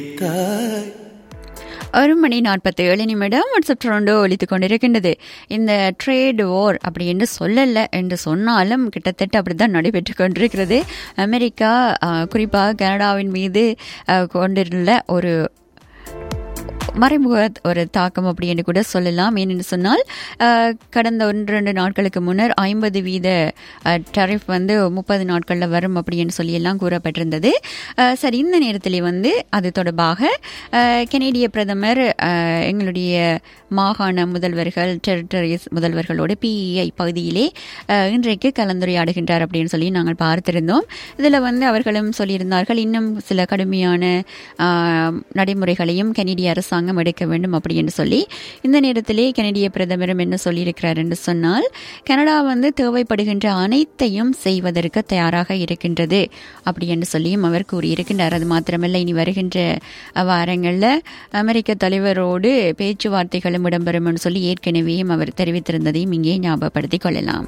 ஒரு மணி நாற்பத்தி ஏழு நிமிடம் வாட்ஸ்அப் ட்ரோண்டோ ஒழித்துக் கொண்டிருக்கின்றது இந்த ட்ரேட் வார் அப்படி என்று சொல்லலை என்று சொன்னாலும் கிட்டத்தட்ட அப்படித்தான் நடைபெற்று கொண்டிருக்கிறது அமெரிக்கா அஹ், குறிப்பாக கனடாவின் மீது அஹ், கொண்டிருந்த ஒரு மறைமுக ஒரு தாக்கம் அப்படி என்று கூட சொல்லலாம் ஏனென்று சொன்னால் அஹ், கடந்த ஒன்று ரெண்டு நாட்களுக்கு முன்னர் ஐம்பது வீத டரிஃப் வந்து முப்பது நாட்களில் வரும் அப்படி என்று சொல்லி எல்லாம் கூறப்பட்டிருந்தது அஹ், சரி இந்த நேரத்தில் வந்து அது தொடர்பாக அஹ், கெனடிய பிரதமர் அஹ், எங்களுடைய மாகாண முதல்வர்கள் டெரிட்டரிஸ் முதல்வர்களோடு பிஇஐ பகுதியிலே அஹ், இன்றைக்கு கலந்துரையாடுகின்றார் அப்படின்னு சொல்லி நாங்கள் பார்த்திருந்தோம் இதில் வந்து அவர்களும் சொல்லியிருந்தார்கள் இன்னும் சில கடுமையான ஆஹ், நடைமுறைகளையும் கனடிய அரசாங்கம் எடுக்க வேண்டும் அப்படி என்று சொல்லி இந்த நேரத்திலே கனடிய பிரதமரும் என்ன சொல்லியிருக்கிறார் என்று சொன்னால் கனடா வந்து தேவைப்படுகின்ற அனைத்தையும் செய்வதற்கு தயாராக இருக்கின்றது அப்படி என்று சொல்லியும் அவர் கூறியிருக்கின்றார் அது மாத்திரமல்ல இனி வருகின்ற வாரங்களில் அமெரிக்க தலைவரோடு பேச்சுவார்த்தைகளும் இடம்பெறும் என்று சொல்லி ஏற்கனவேயும் அவர் தெரிவித்திருந்ததையும் இங்கே ஞாபகப்படுத்திக் கொள்ளலாம்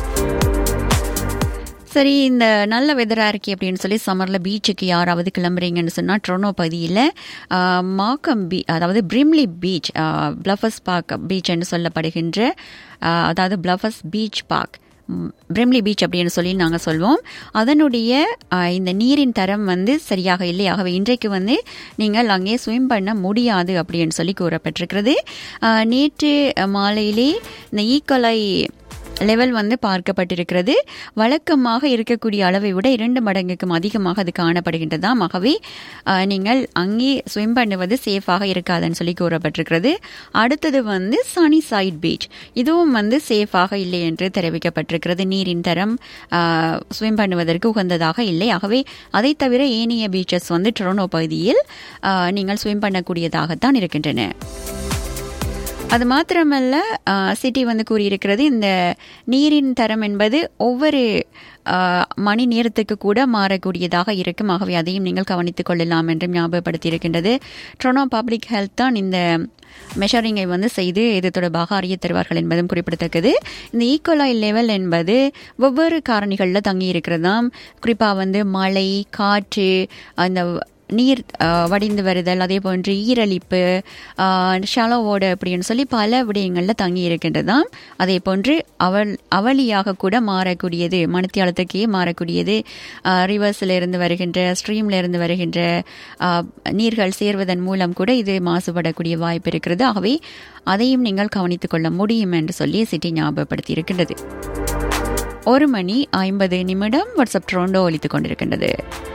சரி இந்த நல்ல வெதராக இருக்கே அப்படின்னு சொல்லி சம்மரில் பீச்சுக்கு யாராவது கிளம்புறீங்கன்னு சொன்னால் ட்ரோனோ பகுதியில் மாக்கம் பீ அதாவது Brimley beach Bluffers park beach என்று சொல்லப்படுகின்ற ஆஹ், அதாவது Bluffers beach park Brimley beach அப்படின்னு சொல்லி நாங்கள் சொல்வோம் அதனுடைய ஆஹ், இந்த நீரின் தரம் வந்து சரியாக இல்லை ஆகவே இன்றைக்கு வந்து நீங்கள் அங்கே ஸ்விம் பண்ண முடியாது அப்படின்னு சொல்லி கூறப்பட்டிருக்கிறது ஆஹ், நேற்று மாலையிலே இந்த ஈக்கொலை லெவல் வந்து பார்க்கப்பட்டிருக்கிறது வழக்கமாக இருக்கக்கூடிய அளவை விட இரண்டு மடங்குக்கும் அதிகமாக அது காணப்படுகின்றதாம் ஆகவே அஹ், நீங்கள் அங்கே ஸ்விம் பண்ணுவது சேஃபாக இருக்காதுன்னு சொல்லி கூறப்பட்டிருக்கிறது அடுத்தது வந்து சனி சைட் பீச் இதுவும் வந்து சேஃபாக இல்லை என்று தெரிவிக்கப்பட்டிருக்கிறது நீரின் தரம் ஸ்விம் பண்ணுவதற்கு உகந்ததாக இல்லை ஆகவே அதை தவிர ஏனைய பீச்சஸ் வந்து டொரனோ பகுதியில் அஹ், நீங்கள் ஸ்விம் பண்ணக்கூடியதாகத்தான் இருக்கின்றன அது மாத்திரமல்ல சிட்டி வந்து கூறியிருக்கிறது இந்த நீரின் தரம் என்பது ஒவ்வொரு ஆ, மணி நேரத்துக்கு கூட மாறக்கூடியதாக இருக்கும் ஆகவே அதையும் நீங்கள் கவனித்துக் கொள்ளலாம் என்றும் ஞாபகப்படுத்தி இருக்கின்றது ட்ரோனோ பப்ளிக் ஹெல்த் தான் இந்த மெஷரிங்கை வந்து செய்து இது தொடர்பாக அறிய தருவார்கள் என்பதும் குறிப்பிடத்தக்கது இந்த ஈக்குவலாய் லெவல் என்பது வெவ்வேறு காரணிகளில் தங்கி இருக்கிறதாம் குறிப்பாக வந்து மழை காற்று அந்த நீர் அஹ், வடிந்து வருதல் அதே போன்று ஈரலிப்பு ஷலோவோடு அப்படின்னு சொல்லி பல விடயங்களில் தங்கி இருக்கின்றதாம் அதே போன்று அவள் அவளியாக கூட மாறக்கூடியது மணித்தியாலத்துக்கே மாறக்கூடியது ரிவர்ஸில் இருந்து வருகின்ற ஸ்ட்ரீம்ல இருந்து வருகின்ற அஹ், நீர்கள் சேர்வதன் மூலம் கூட இது மாசுபடக்கூடிய வாய்ப்பு இருக்கிறது ஆகவே அதையும் நீங்கள் கவனித்துக் கொள்ள முடியும் என்று சொல்லி சிட்டி ஞாபகப்படுத்தி இருக்கின்றது ஒரு மணி ஐம்பது நிமிடம் வாட்ஸ்அப் ட்ரோண்டோ ஒலித்துக் கொண்டிருக்கின்றது